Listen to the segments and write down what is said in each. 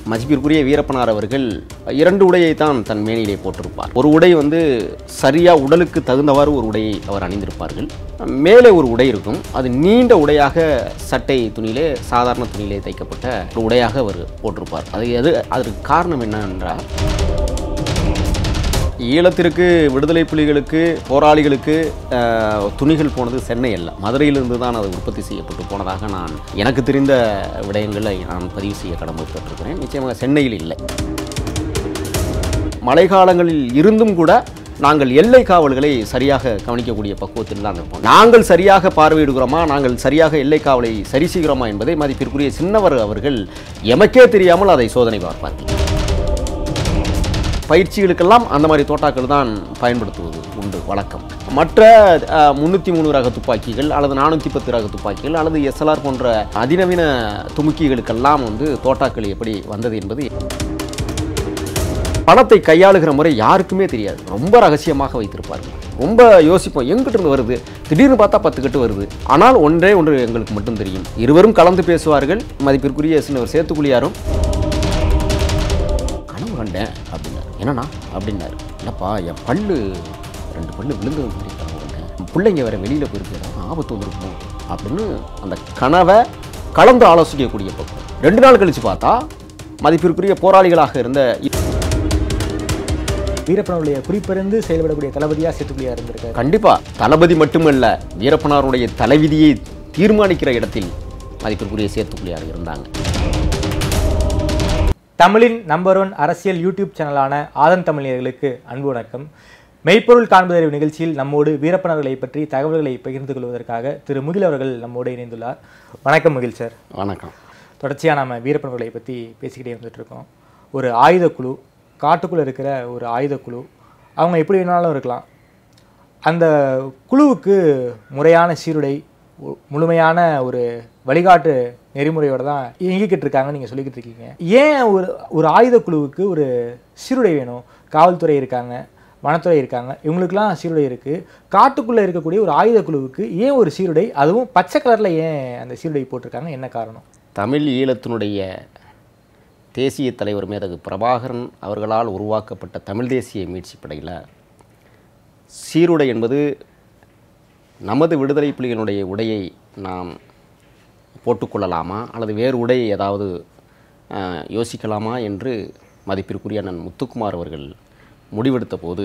மதிப்பிற்குரிய வீரப்பனார் அவர்கள் இரண்டு உடையை தான் தன் மேனியிலே போட்டிருப்பார் ஒரு உடை வந்து சரியா உடலுக்கு தகுந்தவாறு ஒரு உடையை அவர் அணிந்திருப்பார்கள் மேலே ஒரு உடை இருக்கும் அது நீண்ட உடையாக சட்டை துணியிலே சாதாரண துணியிலே தைக்கப்பட்ட ஒரு உடையாக அவர் போட்டிருப்பார் அது எது அதற்கு காரணம் என்ன என்றால் ஈழத்திற்கு விடுதலை புலிகளுக்கு போராளிகளுக்கு அஹ், துணிகள் போனது சென்னை அல்ல மதுரையிலிருந்து தான் அது உற்பத்தி செய்யப்பட்டு போனதாக நான் எனக்கு தெரிந்த விடயங்களை நான் பதிவு செய்ய கடமைப்பட்டிருக்கிறேன் நிச்சயமாக சென்னையில் இல்லை மழைக்காலங்களில் இருந்தும் கூட நாங்கள் எல்லை காவல்களை சரியாக கவனிக்கக்கூடிய பக்குவத்தில் தான் இருப்போம் நாங்கள் சரியாக பார்வையிடுகிறோமா நாங்கள் சரியாக எல்லை காவலை சரி செய்கிறோமா என்பதை மதிப்பிற்குரிய சின்னவர் அவர்கள் எமக்கே தெரியாமல் அதை சோதனை பார்ப்பார்கள் பயிற்சிகளுக்கெல்லாம் அந்த மாதிரி தோட்டாக்கள் தான் பயன்படுத்துவது உண்டு வழக்கம் மற்ற முந்நூற்றி மூணு ரக துப்பாக்கிகள் அல்லது நானூற்றி பத்து ரக துப்பாக்கிகள் அல்லது எஸ்எல்ஆர் போன்ற அதிநவீன துமுக்கிகளுக்கெல்லாம் வந்து தோட்டாக்கள் எப்படி வந்தது என்பது பணத்தை கையாளுகிற முறை யாருக்குமே தெரியாது ரொம்ப ரகசியமாக வைத்திருப்பார்கள் ரொம்ப யோசிப்போம் எங்கிட்ட இருந்து வருது திடீர்னு பார்த்தா பத்து கட்டு வருது ஆனால் ஒன்றே ஒன்று எங்களுக்கு மட்டும் தெரியும் இருவரும் கலந்து பேசுவார்கள் மதிப்பிற்குரிய சின்னவர் சேத்துக்குழியாரும் கனவு கண்டேன் அப்படின்னாரு என்னண்ணா அப்படின்னாரு இல்லைப்பா என் பல்லு ரெண்டு பல்லு விழுந்தது மாதிரி கனவு கண்டேன் பிள்ளைங்க வேற வெளியில் போயிருக்கு ஆபத்து வந்துருக்கும் அப்படின்னு அந்த கனவை கலந்து ஆலோசிக்கக்கூடிய பக்கம் ரெண்டு நாள் கழித்து பார்த்தா மதிப்பிற்குரிய போராளிகளாக இருந்த வீரப்பனுடைய குறிப்பிருந்து செயல்படக்கூடிய தளபதியாக சேத்துக்குழியாக இருந்திருக்காரு கண்டிப்பா தளபதி மட்டுமல்ல வீரப்பனாருடைய தலைவிதியை தீர்மானிக்கிற இடத்தில் மதிப்பிற்குரிய சேத்துக்குள்ளியார் இருந்தாங்க தமிழின் நம்பர் ஒன் அரசியல் யூடியூப் சேனலான ஆதன் தமிழர்களுக்கு அன்பு வணக்கம் மெய்ப்பொருள் காண்பதறிவு நிகழ்ச்சியில் நம்மோடு வீரப்பனர்களை பற்றி தகவல்களை பகிர்ந்து கொள்வதற்காக திரு முகில் அவர்கள் நம்மோடு இணைந்துள்ளார் வணக்கம் முகில் சார் வணக்கம் தொடர்ச்சியாக நம்ம வீரப்பனர்களை பற்றி பேசிக்கிட்டே வந்துட்டு இருக்கோம் ஒரு ஆயுதக்குழு காட்டுக்குள்ளே இருக்கிற ஒரு ஆயுதக்குழு அவங்க எப்படி வேணாலும் இருக்கலாம் அந்த குழுவுக்கு முறையான சீருடை மு- முழுமையான ஒரு வழிகாட்டு நெறிமுறையோட தான் இயங்கிக்கிட்டு இருக்காங்கன்னு நீங்கள் சொல்லிக்கிட்டு இருக்கீங்க ஏன் ஒரு ஒரு ஆயுத குழுவுக்கு ஒரு சீருடை வேணும் காவல்துறை இருக்காங்க வனத்துறை இருக்காங்க இவங்களுக்குலாம் சீருடை இருக்குது காட்டுக்குள்ளே இருக்கக்கூடிய ஒரு ஆயுத குழுவுக்கு ஏன் ஒரு சீருடை அதுவும் பச்சை கலரில் ஏன் அந்த சீருடை போட்டிருக்காங்க என்ன காரணம் தமிழ் ஈழத்தினுடைய தேசிய தலைவர் மேதகு பிரபாகரன் அவர்களால் உருவாக்கப்பட்ட தமிழ் தேசிய மீட்சி படையில் சீருடை என்பது நமது விடுதலை புலிகளுடைய உடையை நாம் போட்டுக்கொள்ளலாமா அல்லது வேறு உடை ஏதாவது அஹ், யோசிக்கலாமா என்று மதிப்பிற்குரிய அண்ணன் முத்துக்குமார் அவர்கள் முடிவெடுத்த போது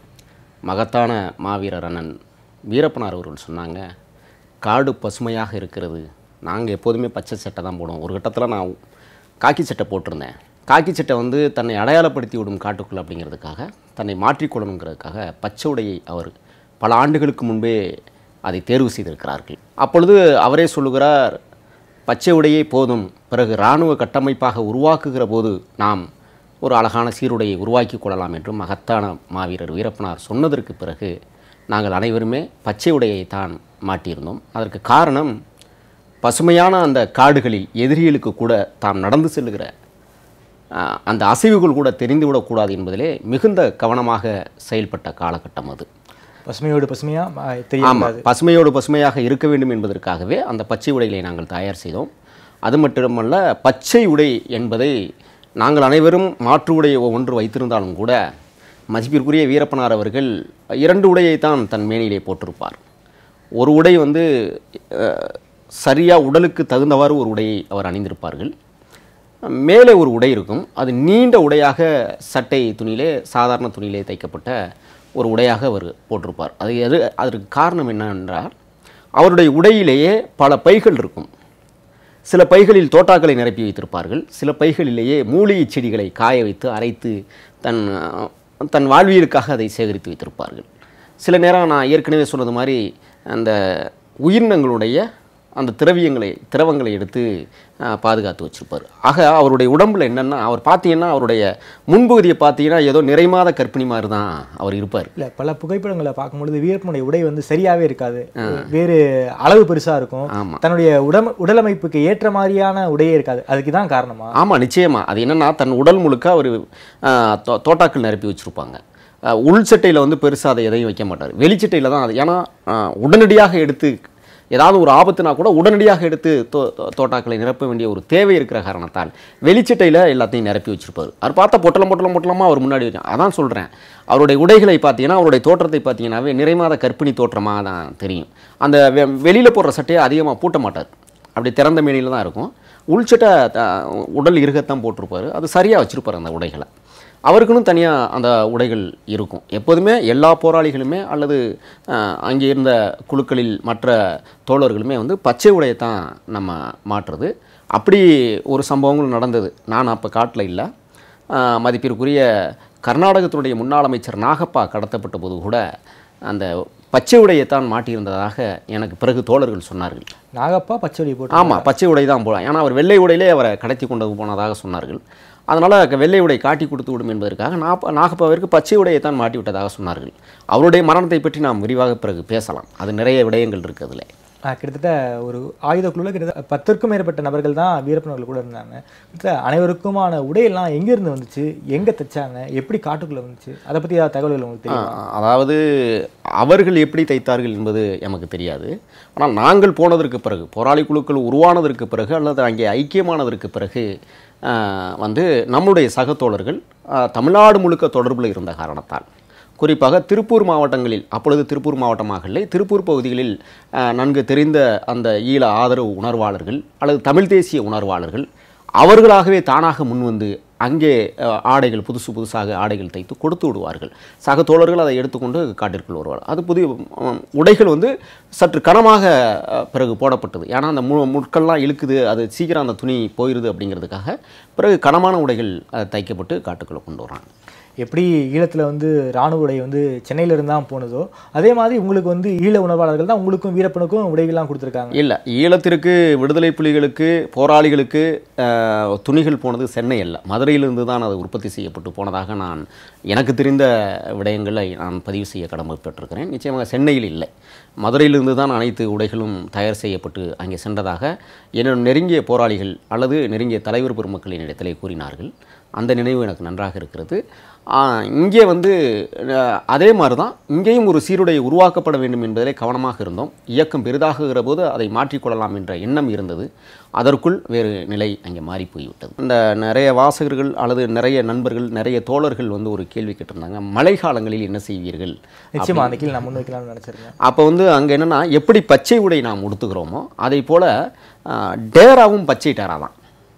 மகத்தான மாவீரர் அண்ணன் வீரப்பனார் அவர்கள் சொன்னாங்க காடு பசுமையாக இருக்கிறது நாங்கள் எப்போதுமே பச்சை சட்டை தான் போடுவோம் ஒரு கட்டத்தில் நான் காக்கி சட்டை போட்டிருந்தேன் காக்கி சட்டை வந்து தன்னை அடையாளப்படுத்தி விடும் காட்டுக்குள் அப்படிங்கிறதுக்காக தன்னை மாற்றிக்கொள்ளணுங்கிறதுக்காக பச்சை உடையை அவர் பல ஆண்டுகளுக்கு முன்பே அதை தேர்வு செய்திருக்கிறார்கள் அப்பொழுது அவரே சொல்லுகிறார் பச்சை உடையே போதும் பிறகு இராணுவ கட்டமைப்பாக உருவாக்குகிற போது நாம் ஒரு அழகான சீருடையை உருவாக்கி கொள்ளலாம் என்று மகத்தான மாவீரர் வீரப்பனார் சொன்னதற்கு பிறகு நாங்கள் அனைவருமே பச்சை உடையை தான் மாட்டியிருந்தோம் அதற்கு காரணம் பசுமையான அந்த காடுகளில் எதிரிகளுக்கு கூட தாம் நடந்து செல்லுகிற ஆஹ், அந்த அசைவுகள் கூட தெரிந்துவிடக்கூடாது என்பதிலே மிகுந்த கவனமாக செயல்பட்ட காலகட்டம் அது பசுமையோடு பசுமையாக ஆமாம் தெரியும் பசுமையோடு பசுமையாக இருக்க வேண்டும் என்பதற்காகவே அந்த பச்சை உடைகளை நாங்கள் தயார் செய்தோம் அது மட்டுமல்ல பச்சை உடை என்பதை நாங்கள் அனைவரும் மாற்று உடை ஒன்று வைத்திருந்தாலும் கூட மதிப்பிற்குரிய வீரப்பனார் அவர்கள் இரண்டு உடையை தான் தன் மேனியிலே போட்டிருப்பார் ஒரு உடை வந்து அஹ், சரியா உடலுக்கு தகுந்தவாறு ஒரு உடையை அவர் அணிந்திருப்பார்கள் மேலே ஒரு உடை இருக்கும் அது நீண்ட உடையாக சட்டை துணியிலே சாதாரண துணியிலே தைக்கப்பட்ட ஒரு உடையாக அவர் போட்டிருப்பார் அது எது அதற்கு காரணம் என்னவென்றால் அவருடைய உடையிலேயே பல பைகள் இருக்கும் சில பைகளில் தோட்டாக்களை நிரப்பி வைத்திருப்பார்கள் சில பைகளிலேயே மூலிகை செடிகளை காய வைத்து அரைத்து தன் அஹ், தன் வாழ்வியலுக்காக அதை சேகரித்து வைத்திருப்பார்கள் சில நேரம் நான் ஏற்கனவே சொன்னது மாதிரி அந்த உயிரினங்களுடைய அந்த திரவியங்களை திரவங்களை எடுத்து அஹ், பாதுகாத்து வச்சிருப்பார் ஆக அவருடைய உடம்புல என்னென்னா அவர் பார்த்தீங்கன்னா அவருடைய முன்பகுதியை பார்த்தீங்கன்னா ஏதோ நிறைமாத கர்ப்பிணி மாதிரி தான் அவர் இருப்பார் இல்லை பல புகைப்படங்களை பார்க்கும்பொழுது வீரப்பனுடைய உடை வந்து சரியாவே இருக்காது வேறு அளவு பெருசா இருக்கும் ஆமாம் தன்னுடைய உடம் உடலமைப்புக்கு ஏற்ற மாதிரியான உடையே இருக்காது அதுக்கு தான் காரணமா ஆமாம் நிச்சயமா அது என்னன்னா தன் உடல் முழுக்க அவர் தோட்டாக்கள் நிரப்பி வச்சுருப்பாங்க உள் சட்டையில் வந்து பெருசாக அதை எதையும் வைக்க மாட்டார் வெளிச்சட்டையில் தான் அது ஏன்னா ஆஹ், உடனடியாக எடுத்து ஏதாவது ஒரு ஆபத்துனா கூட உடனடியாக எடுத்து தோ தோ- தோட்டாக்களை நிரப்ப வேண்டிய ஒரு தேவை இருக்கிற காரணத்தால் வெளிச்சட்டையில் எல்லாத்தையும் நிரப்பி வச்சிருப்பாரு அவர் பார்த்தா பொட்டலம் பொட்டலம் பொட்டலமாக அவர் முன்னாடி வச்சு அதான் சொல்கிறேன் அவருடைய உடைகளை பார்த்தீங்கன்னா அவருடைய தோற்றத்தை பார்த்தீங்கன்னாவே நிறைமாத கற்பிணி தோற்றமாக தான் தெரியும் அந்த வெ வெளியில் போடுற சட்டையை அதிகமாக பூட்ட மாட்டார் அப்படி திறந்த மேனியில் தான் இருக்கும் உள்சட்டை த- உடல் இருக்கத்தான் போட்டிருப்பாரு அது சரியாக வச்சுருப்பார் அந்த உடைகளை அவருக்குன்னு தனியாக அந்த உடைகள் இருக்கும் எப்போதுமே எல்லா போராளிகளுமே அல்லது அஹ், அங்கே இருந்த குழுக்களில் மற்ற தோழர்களுமே வந்து பச்சை உடையை தான் நம்ம மாற்றுறது அப்படி ஒரு சம்பவங்கள் நடந்தது நான் அப்போ காட்டில் இல்லை அஹ், மதிப்பிற்குரிய கர்நாடகத்தினுடைய முன்னாள் அமைச்சர் நாகப்பா கடத்தப்பட்ட போது கூட அந்த பச்சை உடையைத்தான் மாட்டியிருந்ததாக எனக்கு பிறகு தோழர்கள் சொன்னார்கள் நாகப்பா பச்சை போட்டு ஆமாம் பச்சை உடை தான் போலாம் ஏன்னா அவர் வெள்ளை உடையிலே அவரை கடத்தி கொண்டு போனதாக சொன்னார்கள் அதனால் வெள்ளை உடை காட்டி கொடுத்து விடும் என்பதற்காக நாப்ப நாகப்பாவிற்கு பச்சை உடையை தான் மாட்டி விட்டதாக சொன்னார்கள் அவருடைய மரணத்தை பற்றி நாம் விரிவாக பிறகு பேசலாம் அது நிறைய விடயங்கள் இருக்குது அதில் ஆ, கிட்டத்தட்ட ஒரு ஆயுத குழுவில் கிட்டத்தட்ட பத்திற்கும் மேற்பட்ட நபர்கள் தான் வீரப்பன் அவர்கள் கூட இருந்தாங்க கிட்டத்தட்ட அனைவருக்குமான உடையெல்லாம் எங்கேருந்து வந்துச்சு எங்கே தைச்சாங்க எப்படி காட்டுக்குள்ளே வந்துச்சு அதை பற்றி ஏதாவது தகவல்கள் உங்களுக்கு தெரியும் ஆ, அதாவது அவர்கள் எப்படி தைத்தார்கள் என்பது எமக்கு தெரியாது ஆனால் நாங்கள் போனதற்கு பிறகு போராளி குழுக்கள் உருவானதற்கு பிறகு அல்லது அங்கே ஐக்கியமானதற்கு பிறகு ஆ, வந்து நம்முடைய சக தோழர்கள் ஆ, தமிழ்நாடு முழுக்க தொடர்பில் இருந்த காரணத்தால் குறிப்பாக திருப்பூர் மாவட்டங்களில் அப்பொழுது திருப்பூர் மாவட்டமாக இல்லை திருப்பூர் பகுதிகளில் ஆ, நன்கு தெரிந்த அந்த ஈழ ஆதரவு உணர்வாளர்கள் அல்லது தமிழ் தேசிய உணர்வாளர்கள் அவர்களாகவே தானாக முன்வந்து அங்கே அஹ், ஆடைகள் புதுசு புதுசாக ஆடைகள் தைத்து கொடுத்து விடுவார்கள் சக தோழர்கள் அதை எடுத்துக்கொண்டு காட்டிற்குள் வருவார்கள் அது புதிய உம், உடைகள் வந்து சற்று கனமாக அஹ், பிறகு போடப்பட்டது ஏன்னா அந்த மு முட்கள்லாம் இழுக்குது அது சீக்கிரம் அந்த துணி போயிடுது அப்படிங்கிறதுக்காக பிறகு கனமான உடைகள் அஹ், தைக்கப்பட்டு காட்டுக்குள்ளே கொண்டு வராங்க எப்படி ஈழத்தில் வந்து ராணுவ உடை வந்து சென்னையில இருந்து தான் போனதோ அதே மாதிரி உங்களுக்கு வந்து ஈழ உணர்வாளர்கள் தான் உங்களுக்கும் வீரப்பனுக்கும் உடைகள்லாம் கொடுத்துருக்காங்க இல்லை ஈழத்திற்கு விடுதலை புலிகளுக்கு போராளிகளுக்கு அஹ், துணிகள் போனது சென்னை அல்ல மதுரையிலிருந்து தான் அது உற்பத்தி செய்யப்பட்டு போனதாக நான் எனக்கு தெரிந்த விடயங்களை நான் பதிவு செய்ய கடமைப்பட்டிருக்கிறேன் நிச்சயமாக சென்னையில் இல்லை மதுரையிலிருந்து தான் அனைத்து உடைகளும் தயார் செய்யப்பட்டு அங்கே சென்றதாக என்னுடைய நெருங்கிய போராளிகள் அல்லது நெருங்கிய தலைவர் பெருமக்களின் இடத்திலே கூறினார்கள் அந்த நினைவு எனக்கு நன்றாக இருக்கிறது ஆஹ், இங்கே வந்து அஹ், அதே மாதிரி தான் இங்கேயும் ஒரு சீருடை உருவாக்கப்பட வேண்டும் என்பதிலே கவனமாக இருந்தோம் இயக்கம் பெரிதாகுகிற போது அதை மாற்றிக்கொள்ளலாம் என்ற எண்ணம் இருந்தது அதற்குள் வேறு நிலை அங்கே மாறி போய்விட்டது இந்த நிறைய வாசகர்கள் அல்லது நிறைய நண்பர்கள் நிறைய தோழர்கள் வந்து ஒரு கேள்வி கேட்டிருந்தாங்க மழை காலங்களில் என்ன செய்வீர்கள் நிச்சயமா அந்த கீழ் நான் முன் வைக்கலாம்னு நினச்சிருக்கேன் அப்போ வந்து அங்கே என்னென்னா எப்படி பச்சை உடை நாம் உடுத்துகிறோமோ அதை போல் டேராவும் பச்சை டேரா தான்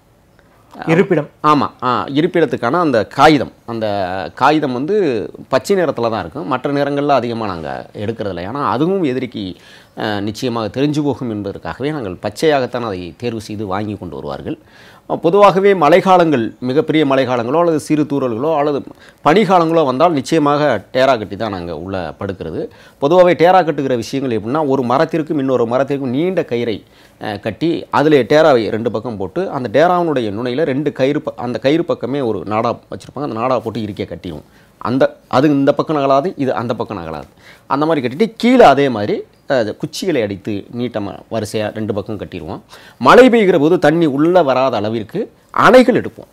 இருப்பிடம் ஆமாம் ஆ இருப்பிடத்துக்கான அந்த காகிதம் அந்த காகிதம் வந்து பச்சை நிறத்தில் தான் இருக்கும் மற்ற நிறங்களில் அதிகமாக நாங்கள் எடுக்கிறதில்ல ஏன்னா அதுவும் எதிரிக்கு அஹ், நிச்சயமாக தெரிஞ்சு போகும் என்பதற்காகவே நாங்கள் பச்சையாகத்தான் அதை தேர்வு செய்து வாங்கி கொண்டு வருவார்கள் அஹ், பொதுவாகவே மழைக்காலங்கள் மிகப்பெரிய மழைக்காலங்களோ அல்லது சிறு தூறல்களோ அல்லது பனிக்காலங்களோ வந்தால் நிச்சயமாக டேரா கட்டி தான் நாங்கள் உள்ளே படுக்கிறது பொதுவாகவே டேரா கட்டுகிற விஷயங்கள் எப்படின்னா ஒரு மரத்திற்கும் இன்னொரு மரத்திற்கும் நீண்ட கயிறை அஹ், கட்டி அதில் டேராவை ரெண்டு பக்கம் போட்டு அந்த டேராவினுடைய நுனையில் ரெண்டு கயிறு ப- அந்த கயிறு பக்கமே ஒரு நாடா வச்சுருப்பாங்க அந்த நாடா போட்டு இருக்க கட்டிடுவோம் அந்த அது இந்த பக்கம் நகலாது இது அந்த பக்கம் நகலாது அந்த மாதிரி கட்டிட்டு கீழே அதே மாதிரி அஹ், குச்சிகளை அடித்து நீட்டமாக வரிசையாக ரெண்டு பக்கம் கட்டிடுவோம் மழை பெய்கிற போது தண்ணி உள்ளே வராத அளவிற்கு அணைகள் எடுப்போம்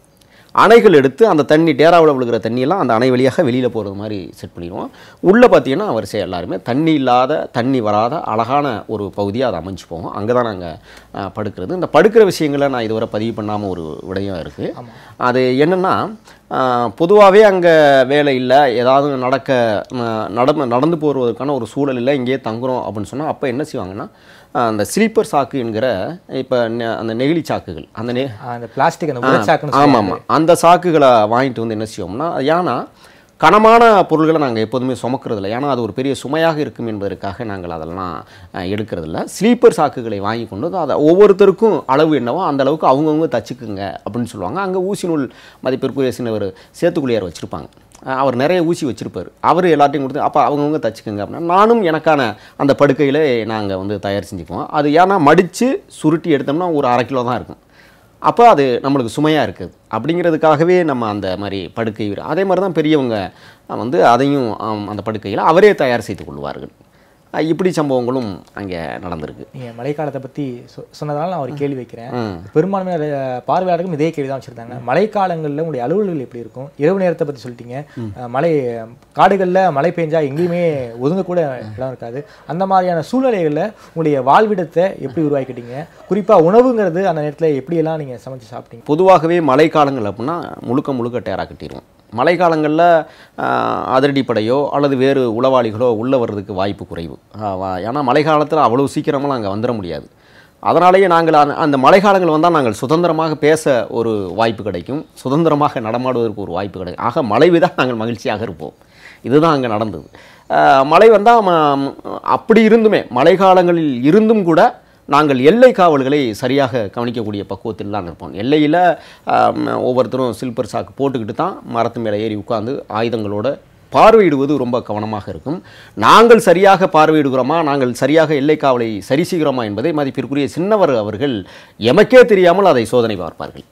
அணைகள் எடுத்து அந்த தண்ணி டேராவில் விழுகிற தண்ணியெல்லாம் அந்த அணை வழியாக வெளியில் போகிறது மாதிரி செட் பண்ணிடுவோம் உள்ளே பார்த்தீங்கன்னா வரிசை எல்லாருமே தண்ணி இல்லாத தண்ணி வராத அழகான ஒரு பகுதியாக அதை அமைஞ்சு போகும் அங்கே தான் நாங்கள் படுக்கிறது இந்த படுக்கிற விஷயங்களை நான் இதுவரை பதிவு பண்ணாமல் ஒரு விடயம் இருக்குது அது என்னென்னா பொதுவாகவே அங்கே வேலை இல்லை ஏதாவது நடக்க நடந்து நடந்து போகிறதுக்கான ஒரு சூழல் இல்லை இங்கேயே தங்குறோம் அப்படின்னு சொன்னால் அப்போ என்ன செய்வாங்கன்னா ஆஹ், அந்த ஸ்லீப்பர் சாக்கு என்கிற இப்போ அந்த நெகிழி சாக்குகள் அந்த நெ அந்த பிளாஸ்டிக் அந்த உரச்சாக்குன்னு ஆமாம் ஆமாம் அந்த சாக்குகளை வாங்கிட்டு வந்து என்ன செய்வோம்னா ஏன்னா கனமான பொருள்களை நாங்கள் எப்போதுமே சுமக்கிறதில்ல ஏன்னா அது ஒரு பெரிய சுமையாக இருக்கும் என்பதற்காக நாங்கள் அதெல்லாம் அஹ், எடுக்கிறதில்ல ஸ்லீப்பர் சாக்குகளை வாங்கி கொண்டு வந்து அதை ஒவ்வொருத்தருக்கும் அளவு என்னவோ அந்த அளவுக்கு அவங்கவுங்க தச்சுக்குங்க அப்படின்னு சொல்லுவாங்க அங்கே ஊசி நூல் மதிப்பிற்குரிய சின்னவர் சேத்துக்குழியார் வச்சுருப்பாங்க அவர் நிறைய ஊசி வச்சுருப்பார் அவர் எல்லாத்தையும் கொடுத்து அப்போ அவங்கவுங்க தச்சுக்குங்க அப்படின்னா நானும் எனக்கான அந்த படுக்கையில் நாங்கள் வந்து தயார் செஞ்சுக்குவோம் அது ஏன்னா மடித்து சுருட்டி எடுத்தோம்னா ஒரு அரை கிலோ தான் இருக்கும் அப்போ அது நம்மளுக்கு சுமையாக இருக்குது அப்படிங்கிறதுக்காகவே நம்ம அந்த மாதிரி படுக்கை விரி- அதே மாதிரி தான் பெரியவங்க வந்து அதையும் ஆம், அந்த படுக்கையில் அவரே தயார் செய்து கொள்வார்கள் அஹ் இப்படி சம்பவங்களும் அங்கே நடந்திருக்கு நீங்கள் மழைக்காலத்தை பற்றி சொ சொன்னதால நான் ஒரு கேள்வி வைக்கிறேன் ம். பெரும்பான்மையான அஹ், பார்வையாளருக்கும் இதே கேள்வி தான் வச்சுருந்தாங்க மழைக்காலங்களில் உங்களுடைய அலுவல்கள் எப்படி இருக்கும் இரவு நேரத்தை பற்றி சொல்லிட்டீங்க அஹ், மழை காடுகளில் மழை பெஞ்சா எங்கேயுமே ஒதுங்க கூட இடம் இருக்காது அந்த மாதிரியான சூழ்நிலைகளில் உங்களுடைய வாழ்விடத்தை எப்படி உருவாக்கிட்டீங்க குறிப்பாக உணவுங்கிறது அந்த நேரத்தில் எப்படியெல்லாம் நீங்கள் சமைச்சு சாப்பிட்டீங்க பொதுவாகவே மழைக்காலங்கள் அப்படின்னா முழுக்க முழுக்க டேரா கட்டிடுவோம் மழைக்காலங்களில் அதிரடிப்படையோ அல்லது வேறு உளவாளிகளோ உள்ளே வர்றதுக்கு வாய்ப்பு குறைவு ஆ, வா- ஏன்னா மழைக்காலத்தில் அவ்வளோ சீக்கிரமாக அங்கே வந்துட முடியாது அதனாலேயே நாங்கள் அந்த- அந்த மழைக்காலங்கள் வந்தால் நாங்கள் சுதந்திரமாக பேச ஒரு வாய்ப்பு கிடைக்கும் சுதந்திரமாக நடமாடுவதற்கு ஒரு வாய்ப்பு கிடைக்கும் ஆக மழை விதான் நாங்கள் மகிழ்ச்சியாக இருப்போம் இதுதான் அங்கே நடந்தது ஆ, மழை வந்தால் அப்படி இருந்துமே மழைக்காலங்களில் இருந்தும் கூட நாங்கள் எல்லை காவல்களை சரியாக கவனிக்கக்கூடிய பக்குவத்தில் தான் இருப்போம் எல்லையில் ஒவ்வொருத்தரும் சில்பர் சாக்கு போட்டுக்கிட்டு தான் மரத்து மேலே ஏறி உட்காந்து ஆயுதங்களோட பார்வையிடுவது ரொம்ப கவனமாக இருக்கும் நாங்கள் சரியாக பார்வையிடுகிறோமா நாங்கள் சரியாக எல்லை காவலை சரி செய்கிறோமா என்பதை மதிப்பிற்குரிய சின்னவர் அவர்கள் எமக்கே தெரியாமல் அதை சோதனை பார்ப்பார்கள்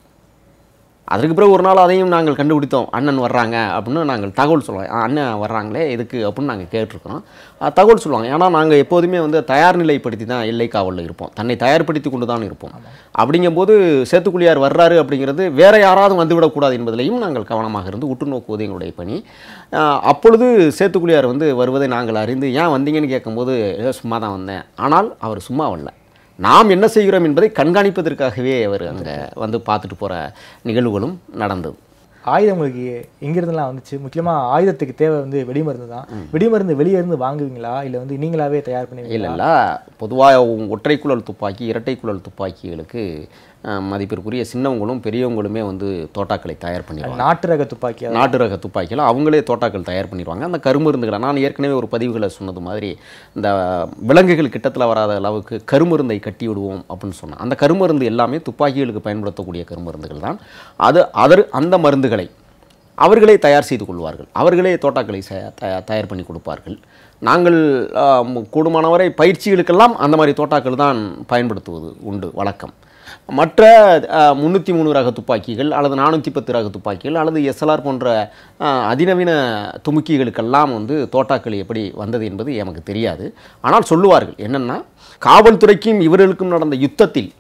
அதற்கு பிறகு ஒரு நாள் அதையும் நாங்கள் கண்டுபிடித்தோம் அண்ணன் வர்றாங்க அப்படின்னு நாங்கள் தகவல் சொல்லுவோம் "ஆ, அண்ணன் வர்றாங்களே எதுக்கு அப்படின்னு நாங்கள் கேட்டிருக்கிறோம் அஹ், தகவல் சொல்லுவாங்க ஏன்னா நாங்கள் எப்போதுமே வந்து தயார் நிலைப்படுத்தி தான் எல்லை காவலில் இருப்போம் தன்னை தயார்படுத்தி கொண்டு தான் இருப்போம் அப்படிங்கும்போது சேத்துக்குழியார் வர்றாரு அப்படிங்கிறது வேற யாராவது வந்துவிடக்கூடாது என்பதிலையும் நாங்கள் கவனமாக இருந்து உற்று நோக்குவது எங்களுடைய பணி அஹ், அப்பொழுது சேத்துக்குழியார் வந்து வருவதை நாங்கள் அறிந்து ஏன் வந்தீங்கன்னு கேட்கும்போது "ஏதோ சும்மா தான் வந்தேன் ஆனால் அவர் சும்மா வரல நாம் என்ன செய்கிறோம் என்பதை கண்காணிப்பதற்காகவே அவர் அங்கே வந்து பார்த்துட்டு போகிற நிகழ்வுகளும் நடந்தது ஆயுதம் உங்களுக்கு எங்கிருந்துலாம் வந்துச்சு முக்கியமாக ஆயுதத்துக்கு தேவை வந்து வெடிமருந்து தான் வெடிமருந்து வெளியே இருந்து வாங்குவீங்களா இல்லை வந்து நீங்களாவே தயார் பண்ணுவீங்களா இல்லை இல்லை பொதுவாக ஒற்றை குழல் துப்பாக்கி இரட்டை குழல் துப்பாக்கிகளுக்கு அஹ், மதிப்பிற்குரிய சின்னவங்களும் பெரியவங்களுமே வந்து தோட்டாக்களை தயார் பண்ணிடுவாங்க நாட்டு ரக துப்பாக்கி அது. நாட்டு ரக துப்பாக்கியில் அவங்களே தோட்டாக்கள் தயார் பண்ணிடுவாங்க அந்த கருமருந்துகளை நான் ஏற்கனவே ஒரு பதிவுகளை சொன்னது மாதிரி இந்த விலங்குகள் கிட்டத்தில் வராத அளவுக்கு கருமருந்தை கட்டி விடுவோம் அப்படின்னு சொன்னேன் அந்த கருமருந்து எல்லாமே துப்பாக்கிகளுக்கு பயன்படுத்தக்கூடிய கருமருந்துகள் தான் அது அதர் அந்த மருந்துகளை அவர்களே தயார் செய்து கொள்வார்கள் அவர்களே தோட்டாக்களை ச- தயா- தயார் பண்ணி கொடுப்பார்கள் நாங்கள் ஆம், கூடுமானவரை பயிற்சிகளுக்கெல்லாம் அந்த மாதிரி தோட்டாக்கள் தான் பயன்படுத்துவது உண்டு வழக்கம் மற்ற முந்நூற்றி மூணு ரக துப்பாக்கிகள் அல்லது நானூற்றி பத்து ரக துப்பாக்கிகள் அல்லது எஸ்எல்ஆர் போன்ற ஆ, அதிநவீன துமுக்கிகளுக்கெல்லாம் வந்து தோட்டாக்கள் எப்படி வந்தது என்பது எமக்கு தெரியாது ஆனால் சொல்லுவார்கள் என்னென்னா காவல்துறைக்கும் இவர்களுக்கும் நடந்த யுத்தத்தில்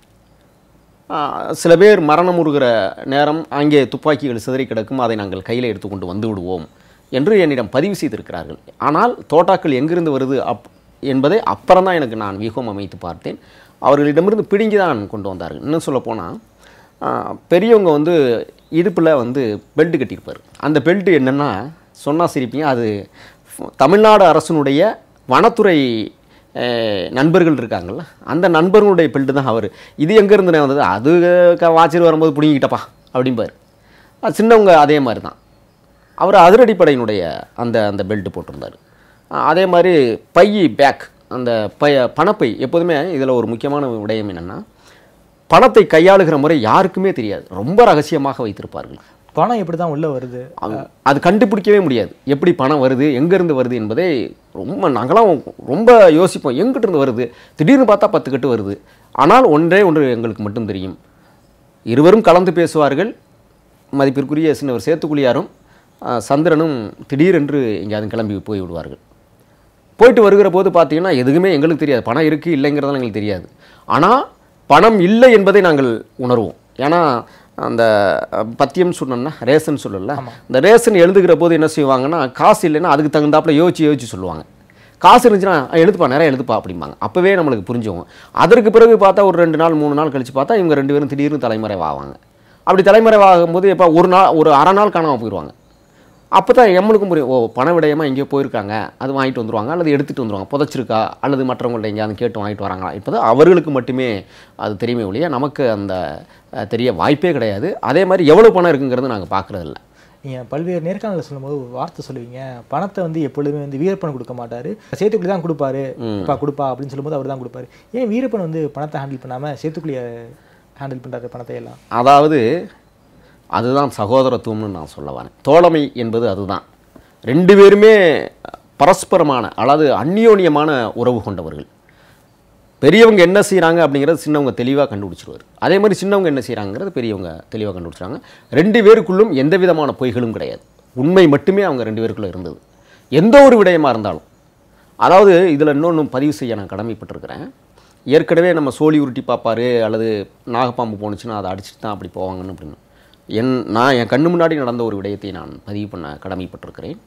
ஆ, சில பேர் மரணமுறுகிற நேரம் அங்கே துப்பாக்கிகள் சிதறி கிடக்கும் அதை நாங்கள் கையில் எடுத்துக்கொண்டு வந்து விடுவோம் என்று என்னிடம் பதிவு செய்திருக்கிறார்கள் ஆனால் தோட்டாக்கள் எங்கிருந்து வருது அப் என்பதை அப்புறம் தான் எனக்கு நான் வியூகம் அமைத்து பார்த்தேன் அவர்களிடமிருந்து பிடுங்கி தான் கொண்டு வந்தார்கள் இன்னும் சொல்லப்போனால் பெரியவங்க வந்து இடுப்பில் வந்து பெல்ட் கட்டியிருப்பார் அந்த பெல்ட் என்னென்னா சொன்னால் சிரிப்பீங்க அது தமிழ்நாடு அரசனுடைய வனத்துறை அஹ், நண்பர்கள் இருக்காங்கல்ல அந்த நண்பர்களுடைய பெல்ட் தான் அவர் இது எங்கேருந்து வந்தது அது க- வாட்சில் வரும்போது பிடிங்கிட்டப்பா அப்படிம்பார் அது சின்னவங்க அதே மாதிரி தான் அவர் அதிரடிப்படையினுடைய அந்த அந்த பெல்ட் போட்டிருந்தார் அஹ், அதே மாதிரி பை பேக் அந்த பை பணப்பை எப்போதுமே இதில் ஒரு முக்கியமான விடயம் என்னென்னா பணத்தை கையாளுகிற முறை யாருக்குமே தெரியாது ரொம்ப ரகசியமாக வைத்திருப்பார்கள் பணம் எப்படி தான் உள்ளே வருது அது- அது கண்டுபிடிக்கவே முடியாது எப்படி பணம் வருது எங்கேருந்து வருது என்பதை ரொம்ப நாங்களாம் ரொம்ப யோசிப்போம் எங்கிட்ட இருந்து வருது திடீர்னு பார்த்தா பத்து கட்டு வருது ஆனால் ஒன்றே ஒன்று எங்களுக்கு மட்டும் தெரியும் இருவரும் கலந்து பேசுவார்கள் மதிப்பிற்குரிய சின்னவர் சேத்துக்குழியாரும் ஆ, சந்திரனும் திடீரென்று எங்கேயாவது கிளம்பி போய் விடுவார்கள் போயிட்டு வருகிற போது பார்த்தீங்கன்னா எதுவுமே எங்களுக்கு தெரியாது பணம் இருக்குது இல்லைங்கிறதெல்லாம் எங்களுக்கு தெரியாது ஆனால் பணம் இல்லை என்பதை நாங்கள் உணர்வோம் ஏன்னா அந்த அஹ், பத்தியம் சொன்னோம்னா ரேஷன் சொல்லல இந்த ரேஷன் எழுதுகிற போது என்ன செய்வாங்கன்னா காசு இல்லைன்னா அதுக்கு தகுந்தாப்புல யோசிச்சு யோசிச்சு சொல்லுவாங்க காசு இருந்துச்சுன்னா "அஹ், எழுதுப்பா நிறைய எழுதுப்பா அப்படிம்பாங்க அப்போவே நம்மளுக்கு புரிஞ்சுவோம் அதற்கு பிறகு பார்த்தா ஒரு ரெண்டு நாள் மூணு நாள் கழிச்சு பார்த்தா இவங்க ரெண்டு பேரும் திடீர்னு தலைமறைவாவாங்க அப்படி தலைமறைவாகும்போது எப்போ ஒரு நாள் ஒரு அரை நாள் காணாமல் போயிடுவாங்க அப்போ தான் எம்மளுக்கும் புரியும் ஓ பண விடயமாக எங்கேயோ போயிருக்காங்க அது வாங்கிட்டு வந்துருவாங்க அல்லது எடுத்துகிட்டு வந்துருவாங்க புதைச்சிருக்கா அல்லது மற்றவங்கள்ட்ட எங்கேயாவது கேட்டு வாங்கிட்டு வராங்களா இப்போ தான் அவர்களுக்கு மட்டுமே அது தெரியுமே ஒழிய நமக்கு அந்த அஹ், தெரிய வாய்ப்பே கிடையாது அதே மாதிரி எவ்வளோ பணம் இருக்குங்கிறது நாங்கள் பார்க்குறதில்ல நீங்கள் பல்வேறு நேர்காணலில் சொல்லும்போது ஒரு வார்த்தை சொல்லுவீங்க பணத்தை வந்து எப்பொழுதுமே வந்து வீரப்பன் கொடுக்க மாட்டாரு சேத்துக்குழி தான் கொடுப்பாரு இப்பா கொடுப்பா அப்படின்னு சொல்லும்போது அவர் தான் கொடுப்பாரு ஏன் வீரப்பன் வந்து பணத்தை ஹேண்டில் பண்ணாமல் சேத்துக்குழியை ஹேண்டில் பண்ணுறாரு பணத்தை எல்லாம் அதாவது அதுதான் சகோதரத்துவம்னு நான் சொல்ல வரேன் தோழமை என்பது அதுதான் ரெண்டு பேருமே பரஸ்பரமான அல்லது அந்யோன்யமான உறவு கொண்டவர்கள் பெரியவங்க என்ன செய்கிறாங்க அப்படிங்கிறது சின்னவங்க தெளிவாக கண்டுபிடிச்சிருவார் அதே மாதிரி சின்னவங்க என்ன செய்கிறாங்கிறது பெரியவங்க தெளிவாக கண்டுபிடிச்சாங்க ரெண்டு பேருக்குள்ளும் எந்த விதமான பொய்களும் கிடையாது உண்மை மட்டுமே அவங்க ரெண்டு பேருக்குள்ளே இருந்தது எந்த ஒரு விடயமாக இருந்தாலும் அதாவது இதில் இன்னொன்று பதிவு செய்ய நான் கடமைப்பட்டிருக்கிறேன் ஏற்கனவே நம்ம சோழி உருட்டி பார்ப்பாரு அல்லது நாகப்பாம்பு போணுச்சுன்னா அதை அடிச்சுட்டு தான் அப்படி போவாங்கன்னு அப்படின்னு என் நான் என் கண்ணு முன்னாடி நடந்த ஒரு விடயத்தை நான் பதிவு பண்ண கடமைப்பட்டிருக்கிறேன்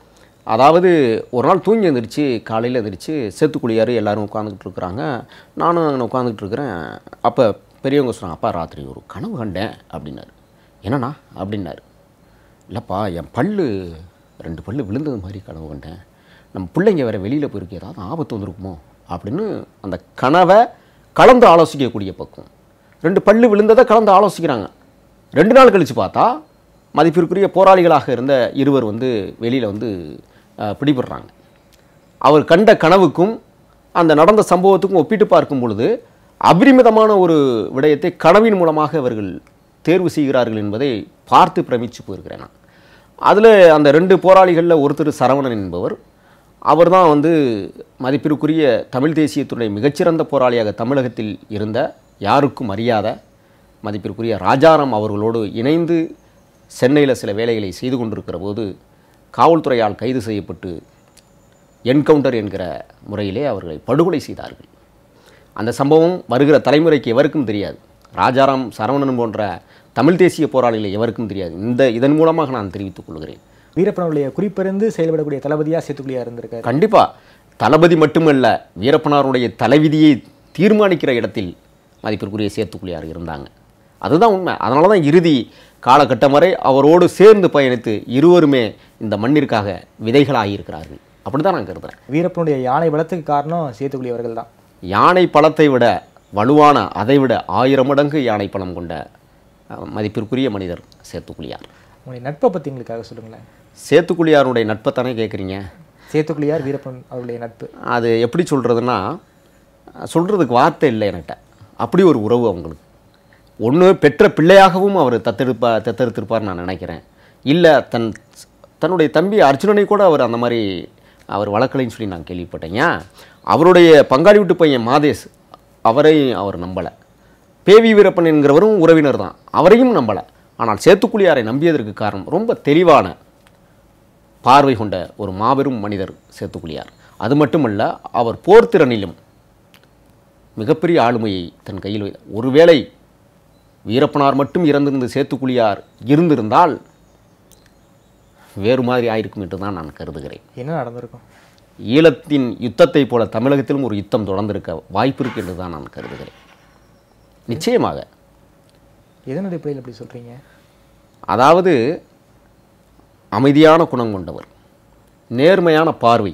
அதாவது ஒரு நாள் தூங்கி எழுந்திரிச்சு காலையில் எழுந்திரிச்சு சேத்துக்குழியார் எல்லாரும் உட்காந்துக்கிட்டு இருக்கிறாங்க நானும் அங்கே உட்காந்துக்கிட்டு இருக்கிறேன் அப்போ பெரியவங்க சொன்னாங்க அப்பா ராத்திரி ஒரு கனவு கண்டேன் அப்படின்னாரு என்னண்ணா அப்படின்னாரு இல்லைப்பா என் பல்லு ரெண்டு பல்லு விழுந்தது மாதிரி கனவு கண்டேன் நம்ம பிள்ளைங்க வேறு வெளியில் போயிருக்கு ஏதாவது ஆபத்து வந்திருக்குமோ அப்படின்னு அந்த கனவை கலந்து ஆலோசிக்கக்கூடிய பக்கம் ரெண்டு பல்லு விழுந்ததை கலந்து ஆலோசிக்கிறாங்க ரெண்டு நாள் கழித்து பார்த்தா மதிப்பிற்குரிய போராளிகளாக இருந்த இருவர் வந்து வெளியில் வந்து அஹ், பிடிபடுறாங்க அவர் கண்ட கனவுக்கும் அந்த நடந்த சம்பவத்துக்கும் ஒப்பிட்டு பார்க்கும் பொழுது அபரிமிதமான ஒரு விடயத்தை கனவின் மூலமாக அவர்கள் தேர்வு செய்கிறார்கள் என்பதை பார்த்து பிரமிச்சு போயிருக்கிறேன் நான் அதில் அந்த ரெண்டு போராளிகளில் ஒருத்தர் சரவணன் என்பவர் அவர் தான் வந்து மதிப்பிற்குரிய தமிழ் தேசியத்துடைய மிகச்சிறந்த போராளியாக தமிழகத்தில் இருந்த யாருக்கும் அறியாத மதிப்பிற்குரிய ராஜாராம் அவர்களோடு இணைந்து சென்னையில் சில வேலைகளை செய்து கொண்டிருக்கிற போது காவல்துறையால் கைது செய்யப்பட்டு என்கவுண்டர் என்கிற முறையிலே அவர்களை படுகொலை செய்தார்கள் அந்த சம்பவம் வருகிற தலைமுறைக்கு எவருக்கும் தெரியாது ராஜாராம் சரவணன் போன்ற தமிழ் தேசிய போராளிகள் எவருக்கும் தெரியாது இந்த இதன் மூலமாக நான் தெரிவித்துக் கொள்கிறேன் வீரப்பனுடைய குறிப்பிருந்து செயல்படக்கூடிய தளபதியாக சேத்துக்குழியா இருந்திருக்காரு கண்டிப்பா தளபதி மட்டுமல்ல வீரப்பனாருடைய தலைவிதியை தீர்மானிக்கிற இடத்தில் மதிப்பிற்குரிய சேத்துக்குழியார் இருந்தாங்க அதுதான் உண்மை அதனால தான் இறுதி காலகட்டம் வரை அவரோடு சேர்ந்து பயணித்து இருவருமே இந்த மண்ணிற்காக விதைகளாகியிருக்கிறார்கள் அப்படி தான் நான் கருதுறேன் வீரப்பனுடைய யானை பலத்துக்கு காரணம் சேத்துக்குழி அவர்கள் தான் யானை பழத்தை விட வலுவான அதை விட ஆயிரம் மடங்கு யானை பழம் கொண்ட அஹ், மதிப்பிற்குரிய மனிதர் சேத்துக்குழியார் உங்களுடைய நட்பை பற்றி எங்களுக்காக சொல்லுங்களேன் சேத்துக்குழியாருடைய நட்பை தானே கேட்குறீங்க சேத்துக்குழியார் வீரப்பன் அவருடைய நட்பு அது எப்படி சொல்கிறதுனா சொல்கிறதுக்கு வார்த்தை இல்லை என்கிட்ட அப்படி ஒரு உறவு அவங்களுக்கு ஒன்று பெற்ற பிள்ளையாகவும் அவர் தத்தெடுப்பா தத்தெடுத்திருப்பார் நான் நினைக்கிறேன் இல்லை தன் தன்னுடைய தம்பி அர்ஜுனனை கூட அவர் அந்த மாதிரி அவர் வளர்க்கலைன்னு சொல்லி நான் கேள்விப்பட்டேன் ஏன் அவருடைய பங்காளி வீட்டு பையன் மாதேஷ் அவரை அவர் நம்பலை பேவி வீரப்பன் என்கிறவரும் உறவினர் தான் அவரையும் நம்பலை ஆனால் சேத்துக்குழியாரை நம்பியதற்கு காரணம் ரொம்ப தெளிவான பார்வை கொண்ட ஒரு மாபெரும் மனிதர் சேத்துக்குழியார் அது மட்டுமல்ல அவர் போர்த்திறனிலும் மிகப்பெரிய ஆளுமையை தன் கையில் வை ஒருவேளை வீரப்பனார் மட்டும் இறந்திருந்து சேத்துக்குழியார் இருந்திருந்தால் வேறு மாதிரி ஆயிருக்கும் என்று தான் நான் கருதுகிறேன் என்ன நடந்திருக்கும் ஈழத்தின் யுத்தத்தை போல தமிழகத்திலும் ஒரு யுத்தம் தொடர்ந்திருக்க வாய்ப்பு இருக்கு என்று தான் நான் கருதுகிறேன் நிச்சயமாக எதன் அடிப்படையில் அப்படி சொல்கிறீங்க அதாவது அமைதியான குணம் கொண்டவர் நேர்மையான பார்வை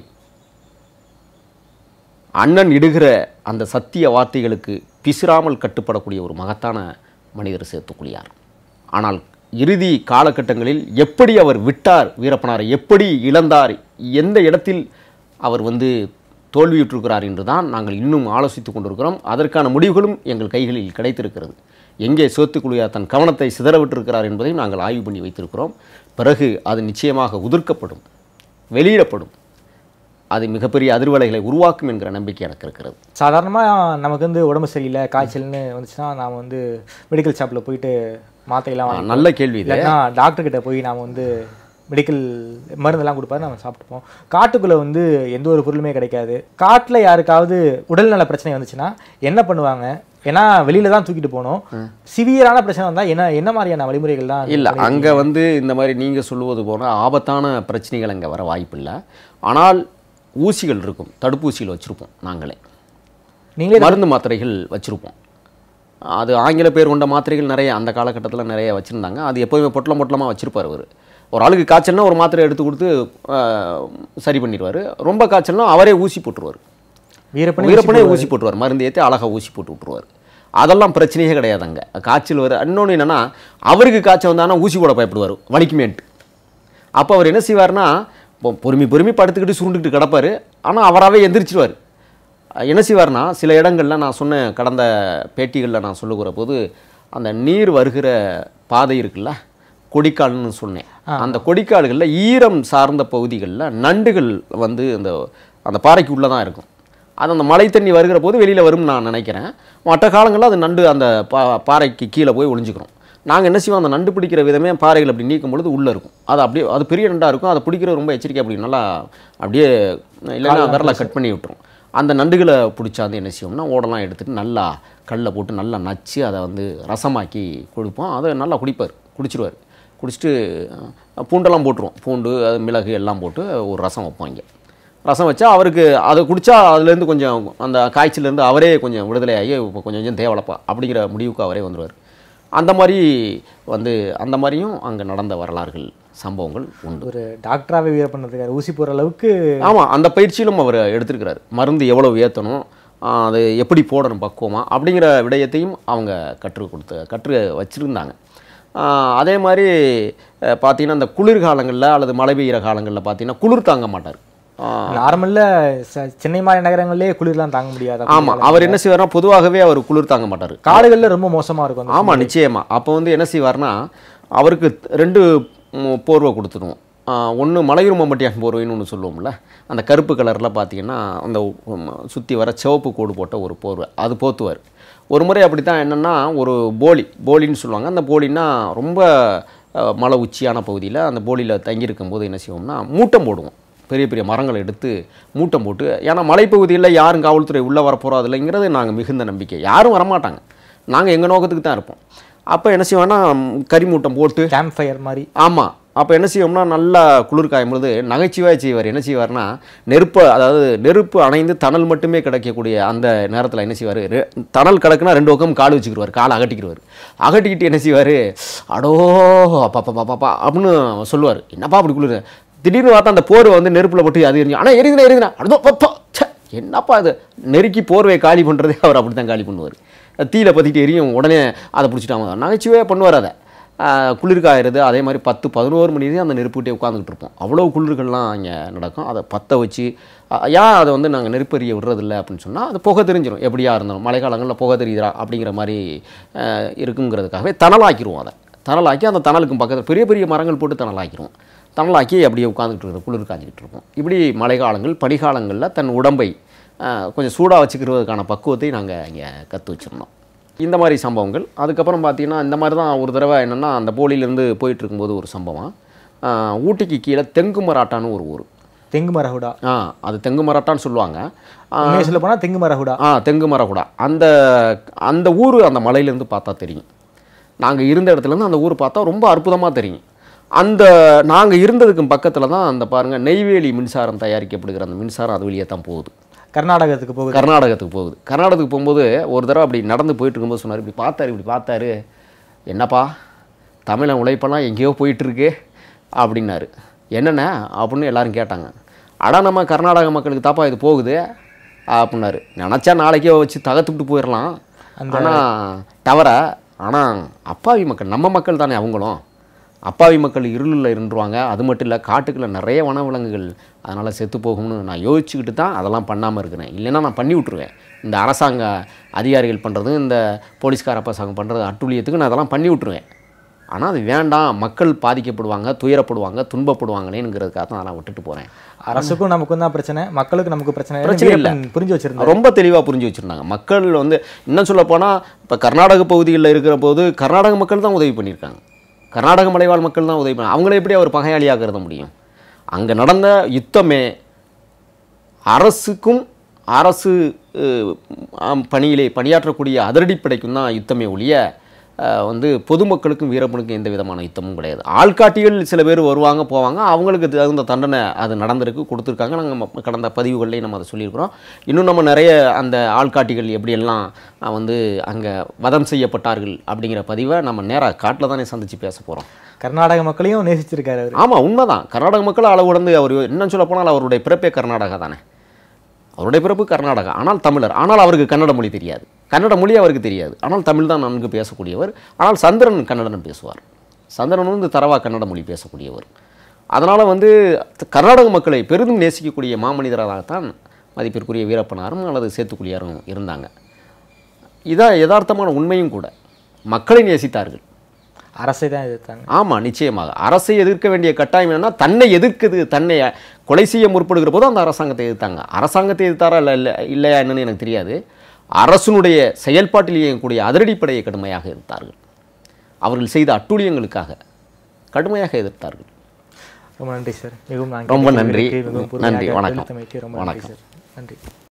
அண்ணன் இடுகிற அந்த சத்திய வார்த்தைகளுக்கு பிசிராமல் கட்டுப்படக்கூடிய ஒரு மகத்தான மனிதர் சேர்த்துக்குழியார் ஆனால் இறுதி காலகட்டங்களில் எப்படி அவர் விட்டார் வீரப்பனாரை எப்படி இழந்தார் எந்த இடத்தில் அவர் வந்து தோல்வியுற்றிருக்கிறார் என்று தான் நாங்கள் இன்னும் ஆலோசித்துக் கொண்டிருக்கிறோம் அதற்கான முடிவுகளும் எங்கள் கைகளில் கிடைத்திருக்கிறது எங்கே சேத்துக்குழியார் தன் கவனத்தை சிதறவிட்டிருக்கிறார் என்பதையும் நாங்கள் ஆய்வு பண்ணி வைத்திருக்கிறோம் பிறகு அது நிச்சயமாக உதிர்க்கப்படும் வெளியிடப்படும் அது மிகப்பெரிய அதிர்வலைகளை உருவாக்கும் என்கிற நம்பிக்கை எனக்கு இருக்கிறது சாதாரணமாக நமக்கு வந்து உடம்பு சரியில்லை காய்ச்சல்னு வந்துச்சுன்னா நாம் வந்து மெடிக்கல் ஷாப்பில் போயிட்டு மாத்தையெல்லாம் வாங்கி நல்ல கேள்வி இது இல்லைன்னா டாக்டர் கிட்ட போய் நாம் வந்து மெடிக்கல் மருந்தெல்லாம் கொடுப்பாரு நம்ம சாப்பிட்டுப்போம் காட்டுக்குள்ளே வந்து எந்த ஒரு பொருளுமே கிடைக்காது காட்டில் யாருக்காவது உடல்நல பிரச்சனை வந்துச்சுன்னா என்ன பண்ணுவாங்க ஏன்னா வெளியில தான் தூக்கிட்டு போகணும் சிவியரான பிரச்சனை வந்தால் என்ன என்ன மாதிரியான வழிமுறைகள் தான் இல்லை அங்கே வந்து இந்த மாதிரி நீங்கள் சொல்லுவது போன ஆபத்தான பிரச்சனைகள் அங்கே வர வாய்ப்பில்லை ஆனால் ஊசிகள் இருக்கும் தடுப்பூசிகள் வச்சுருப்போம் நாங்களே நீங்களே மருந்து மாத்திரைகள் வச்சுருப்போம் அது ஆங்கில பேர் கொண்ட மாத்திரைகள் நிறைய அந்த காலகட்டத்தில் நிறைய வச்சுருந்தாங்க அது எப்போதுமே பொட்டலம் பொட்டலமாக வச்சுருப்பார் அவர் ஒரு ஆளுக்கு காய்ச்சல்னா ஒரு மாத்திரை எடுத்து கொடுத்து ஆஹ், சரி பண்ணிடுவார் ரொம்ப காய்ச்சல்னா அவரே ஊசி போட்டுருவார் வீரப்பனை வீரப்பனே ஊசி போட்டுருவார் மருந்து ஏற்றி அழகாக ஊசி போட்டு விட்ருவார் அதெல்லாம் பிரச்சனையே கிடையாது அங்கே காய்ச்சல் வர இன்னொன்று என்னென்னா அவருக்கு காய்ச்சல் வந்தானா ஊசி போட பயப்படுவார் வலிக்குமேன்ட்டு அப்போ அவர் என்ன செய்வார்னா பொ- பொறுமி பொறுமி படுத்துக்கிட்டு சுருண்டுக்கிட்டு கிடப்பார் ஆனால் அவராகவே எந்திரிச்சிருவார் என்ன செய்வார்னா சில இடங்களில் நான் சொன்ன கடந்த பேட்டிகளில் நான் சொல்லுகிற போது அந்த நீர் வருகிற பாதை இருக்குல்ல கொடிக்கால்னு சொன்னேன் அந்த கொடிக்கால்களில் ஈரம் சார்ந்த பகுதிகளில் நண்டுகள் வந்து அந்த அந்த பாறைக்கு உள்ளே தான் இருக்கும் அது அந்த மழை தண்ணி வருகிற போது வெளியில் வரும்னு நான் நினைக்கிறேன் மற்ற காலங்களில் அது நண்டு அந்த பா பாறைக்கு கீழே போய் ஒளிஞ்சுக்கிறோம் நாங்கள் என்ன செய்வோம் அந்த நண்டு பிடிக்கிற விதமே பாறைகள் அப்படி நீக்கும் பொழுது உள்ளே இருக்கும் அது அப்படியே அது பெரிய நண்டாக இருக்கும் அதை பிடிக்கிறது ரொம்ப எச்சரிக்கை அப்படி நல்லா அப்படியே இல்லைன்னா விரலை கட் பண்ணி விட்டுரும் அந்த நண்டுகளை பிடிச்சாந்து என்ன செய்வோம்னா ஓடெல்லாம் எடுத்துட்டு நல்லா கல்லை போட்டு நல்லா நச்சு அதை வந்து ரசமாக்கி கொடுப்போம் அதை நல்லா குடிப்பார் குடிச்சிருவார் குடிச்சிட்டு அஹ், பூண்டெல்லாம் போட்டுருவோம் பூண்டு அது மிளகு எல்லாம் போட்டு ஒரு ரசம் வைப்போம் இங்கே ரசம் வச்சா அவருக்கு அதை குடித்தா அதுலேருந்து கொஞ்சம் அந்த காய்ச்சலேருந்து அவரே கொஞ்சம் விடுதலையாகி இப்போ கொஞ்சம் கொஞ்சம் தேவலப்பா அப்படிங்கிற முடிவுக்கு அவரே வந்துடுவார் அந்த மாதிரி வந்து அந்த மாதிரியும் அங்கே நடந்த வரலாறுகள் சம்பவங்கள் உண்டு ஒரு டாக்டராகவே வீரப்பன் இருக்காரு ஊசி போடுற அளவுக்கு ஆமாம் அந்த பயிற்சியிலும் அவர் எடுத்திருக்கிறார் மருந்து எவ்வளோ ஏற்றணும் ஆஹ் அது எப்படி போடணும் பக்குவமாக அப்படிங்கிற விடயத்தையும் அவங்க கற்று கொடுத்து கற்று வச்சுருந்தாங்க அதே மாதிரி அஹ், பார்த்தீங்கன்னா இந்த குளிர்காலங்களில் அல்லது மழை பெய்கிற காலங்களில் பார்த்தீங்கன்னா குளிர் தாங்க மாட்டார் நார்மலில் சென்னை மாதிரி நகரங்கள்லேயே குளிர்லாம் தாங்க முடியாது ஆமாம் அவர் என்ன செய்வார்னா பொதுவாகவே அவர் குளிர் தாங்க மாட்டார் காடுகளில் ரொம்ப மோசமா இருக்கும் அந்த ஆமாம் நிச்சயமாக அப்போ வந்து என்ன செய்வார்னா அவருக்கு ரெண்டு ம், போர்வை கொடுத்துருவோம் ஒன்று மலையூர் மம்பட்டியான் போர்வைன்னு ஒன்று சொல்லுவோம்ல அந்த கருப்பு கலரில் பார்த்தீங்கன்னா அந்த சுற்றி வர சிவப்பு கோடு போட்ட ஒரு போர்வை அது போத்துவார் ஒரு முறை அப்படி தான் என்னென்னா ஒரு போலி போலின்னு சொல்லுவாங்க அந்த போலின்னா ரொம்ப அஹ், மலை உச்சியான பகுதியில் அந்த போலியில் தங்கியிருக்கும் போது என்ன செய்வோம்னா மூட்டம் போடுவோம் பெரிய பெரிய மரங்களை எடுத்து மூட்டம் போட்டு ஏன்னா மலைப்பகுதியில் யாரும் காவல்துறை உள்ளே வரப்போகிறோம் இல்லைங்கிறது நாங்கள் மிகுந்த நம்பிக்கை யாரும் வரமாட்டாங்க நாங்கள் எங்கள் நோக்கத்துக்கு தான் இருப்போம் அப்போ என்ன செய்வோம்னா ம், கரிமூட்டம் போட்டு கேம்ப் ஃபயர் மாதிரி ஆமாம் அப்போ என்ன செய்வோம்னா நல்லா குளிர் காயும் பொழுது நகைச்சுவையாக செய்வார் என்ன செய்வார்னா நெருப்பு அதாவது நெருப்பு அணைந்து தணல் மட்டுமே கிடைக்கக்கூடிய அந்த நேரத்தில் என்ன செய்வார் தணல் கிடக்குனா ரெண்டு பக்கம் கால் வச்சுக்கிடுவார் காலை அகட்டிக்கிடுவார் அகட்டிக்கிட்டு என்ன செய்வார் அடோ பாப்பா பாப்பா அப்படின்னு சொல்லுவார் என்னப்பா அப்படி குளிர் திடீர்னு பார்த்தா அந்த போர்வை வந்து நெருப்பில் போட்டு அது எரிஞ்சு ஆனால் எரியுதுனா எரியுதுனா அடோ பப்பா ச்சே, என்னப்பா அது நெருக்கி போர்வையை காலி பண்ணுறதே அவர் அப்படி தான் காலி பண்ணுவார் தீயில பற்றிட்டு எரியும் உடனே அதை பிடிச்சிட்டாங்க நகைச்சுவையாக பண்ணுவார் அதை ஆஹ் குளிர் காயறது அதே மாதிரி பத்து பதினோரு மணி வரையும் அந்த நெருப்புகிட்டே உட்காந்துக்கிட்டு இருப்போம் அவ்வளோ குளிர்கள்லாம் இங்கே நடக்கும் அதை பற்ற வச்சு அஹ் ஏன் அதை வந்து நாங்கள் நெருப்பெரிய விடுறதில்ல அப்படின்னு சொன்னால் அது புகை தெரிஞ்சிடும் எப்படியா இருந்தாலும் மழை காலங்களில் புகை தெரியுதா அப்படிங்கிற மாதிரி ஆஹ் இருக்குங்கிறதுக்காகவே தணலாக்கிடுவோம் அதை தணலாக்கி அந்த தணலுக்கும் பக்கத்தில் பெரிய பெரிய மரங்கள் போட்டு தணலாக்கிடுவோம் தணலாக்கி அப்படியே உட்காந்துக்கிட்டு இருக்கிற குளிர் காஞ்சிக்கிட்டு இருப்போம் இப்படி மழைக்காலங்கள் பனிகாலங்களில் தன் உடம்பை ஆஹ் கொஞ்சம் சூடாக வச்சுக்கிறதுக்கான பக்குவத்தை நாங்கள் இங்கே கற்று வச்சுருந்தோம் இந்த மாதிரி சம்பவங்கள் அதுக்கப்புறம் பார்த்தீங்கன்னா இந்த மாதிரி தான் ஒரு தடவை என்னென்னா அந்த போலியிலேருந்து போயிட்டு இருக்கும்போது ஒரு சம்பவம் ஆஹ் ஊட்டிக்கு கீழே தெங்கு மராட்டான்னு ஒரு ஊர் தெங்கு மரகுடா ஆ அது தெங்கு மராட்டான்னு சொல்லுவாங்க ஆஹ் உண்மையை சொல்ல போனால் தெங்கு மரகுடா ஆ தெங்கு மரகுடா அந்த அந்த ஊர் அந்த மலையிலேருந்து பார்த்தா தெரியும் நாங்கள் இருந்த இடத்துலேருந்து அந்த ஊர் பார்த்தா ரொம்ப அற்புதமாக தெரியும் அந்த நாங்கள் இருந்ததுக்கு பக்கத்தில் தான் அந்த பாருங்கள் நெய்வேலி மின்சாரம் தயாரிக்கப்படுகிற அந்த மின்சாரம் அது வழியாக தான் போகுது கர்நாடகத்துக்கு போகுது கர்நாடகத்துக்கு போகுது கர்நாடகத்துக்கு போகும்போது ஒரு தடவை அப்படி நடந்து போயிட்டு இருக்கும்போது சொன்னார் இப்படி பார்த்தாரு இப்படி பார்த்தாரு என்னப்பா தமிழன் உழைப்பெல்லாம் எங்கேயோ போயிட்டு இருக்கு அப்படின்னாரு என்னண்ணே அப்படின்னு எல்லாரும் கேட்டாங்க அடா நம்ம கர்நாடக மக்களுக்கு தாப்பா இது போகுது அப்படின்னாரு நினச்சா நாளைக்கே வச்சு தகர்த்துக்கிட்டு போயிடலாம் ஆனால் தவிர ஆனால் அப்பாவி மக்கள் நம்ம மக்கள் தானே அவங்களும் அப்பாவி மக்கள் இருளில் இருந்துருவாங்க அது மட்டும் இல்லை காட்டுக்குள்ள நிறைய வனவிலங்குகள் அதனால் செத்து போகும்னு நான் யோசிச்சுக்கிட்டு தான் அதெல்லாம் பண்ணாமல் இருக்கிறேன் இல்லைன்னா நான் பண்ணி விட்ருவேன் இந்த அரசாங்க அதிகாரிகள் பண்ணுறது இந்த போலீஸ்கார அரசாங்கம் பண்ணுறது அட்டுழியத்துக்கு நான் அதெல்லாம் பண்ணி விட்ருவேன் ஆனால் அது வேண்டாம் மக்கள் பாதிக்கப்படுவாங்க துயரப்படுவாங்க துன்பப்படுவாங்களேங்கிறதுக்காக தான் நான் விட்டுட்டு போகிறேன் அரசுக்கும் நமக்கும் தான் பிரச்சனை மக்களுக்கு நமக்கு பிரச்சனை பிரச்சனை இல்ல. வீரப்பன் புரிஞ்சு வச்சிருந்தாரு ரொம்ப தெளிவாக புரிஞ்சு வச்சுருந்தாங்க மக்கள் வந்து இன்னும் சொல்ல போனால் இப்போ கர்நாடக பகுதிகளில் இருக்கிற போது கர்நாடக மக்கள் தான் உதவி பண்ணியிருக்காங்க கர்நாடக மலைவாழ் மக்கள் தான் உதவி பண்ண அவங்கள எப்படி அவர் பகையாளியாக கருத முடியும் அங்கே நடந்த யுத்தமே அரசுக்கும் அரசு அஹ், ஆம், பணியிலே பணியாற்றக்கூடிய அதிரடிப்படைக்கும் தான் யுத்தமே ஒழிய அஹ், வந்து பொதுமக்களுக்கும் வீரப்பனுக்கும் எந்த விதமான யுத்தமும் கிடையாது ஆள்காட்டிகள் சில பேர் வருவாங்க போவாங்க அவங்களுக்கு தகுந்த தண்டனை அது நடந்திருக்கு கொடுத்துருக்காங்க நாங்கள் கடந்த பதிவுகள்லேயும் நம்ம அதை சொல்லியிருக்கிறோம் இன்னும் நம்ம நிறைய அந்த ஆள்காட்டிகள் எப்படியெல்லாம் அஹ், வந்து அங்கே வதம் செய்யப்பட்டார்கள் அப்படிங்கிற பதிவை நம்ம நேராக காட்டில் தானே சந்தித்து பேச போகிறோம் கர்நாடக மக்களையும் நேசிச்சிருக்காரு அவர் ஆமாம் உண்மைதான் கர்நாடக மக்கள் அளவு உடந்து அவர் இன்னும் சொல்ல போனால் அவருடைய பிறப்பே கர்நாடகா தானே அவருடைய பிறப்பு கர்நாடகா ஆனால் தமிழர் ஆனால் அவருக்கு கன்னட மொழி தெரியாது கன்னட மொழி அவருக்கு தெரியாது ஆனால் தமிழ் தான் நன்கு பேசக்கூடியவர் ஆனால் சந்திரன் கன்னடம் பேசுவார் சந்திரன் வந்து தரவா கன்னட மொழி பேசக்கூடியவர் அதனால் வந்து கர்நாடக மக்களை பெரிதும் நேசிக்கக்கூடிய மாமனிதராகத்தான் மதிப்பிற்குரிய வீரப்பனாரும் அல்லது சேத்துக்குழியாரும் இருந்தாங்க இதான் யதார்த்தமான உண்மையும் கூட மக்களை நேசித்தார்கள் அரசை தான் எதிர்த்தாங்க ஆமாம் நிச்சயமாக அரசை எதிர்க்க வேண்டிய கட்டாயம் என்னன்னா தன்னை எதிர்க்குது தன்னை கொலை செய்ய முற்படுகிற போது அந்த அரசாங்கத்தை எதிர்த்தாங்க அரசாங்கத்தை எதிர்த்தாரா இல்லை இல்லை இல்லையா என்னன்னு எனக்கு தெரியாது அரசனுடைய செயல்பாட்டில் இயங்கக்கூடிய அதிரடிப்படையை கடுமையாக எதிர்த்தார்கள் அவர்கள் செய்த அட்டூழியங்களுக்காக கடுமையாக எதிர்த்தார்கள் ரொம்ப நன்றி சார் மிகவும் நான் ரொம்ப கேட்ட நன்றி. கேள்விகளுக்கு மிகவும் நன்றி, பொறுமையாக வணக்கம். பதிலளித்தமைக்கு ரொம்ப நன்றி வணக்கம். சார் நன்றி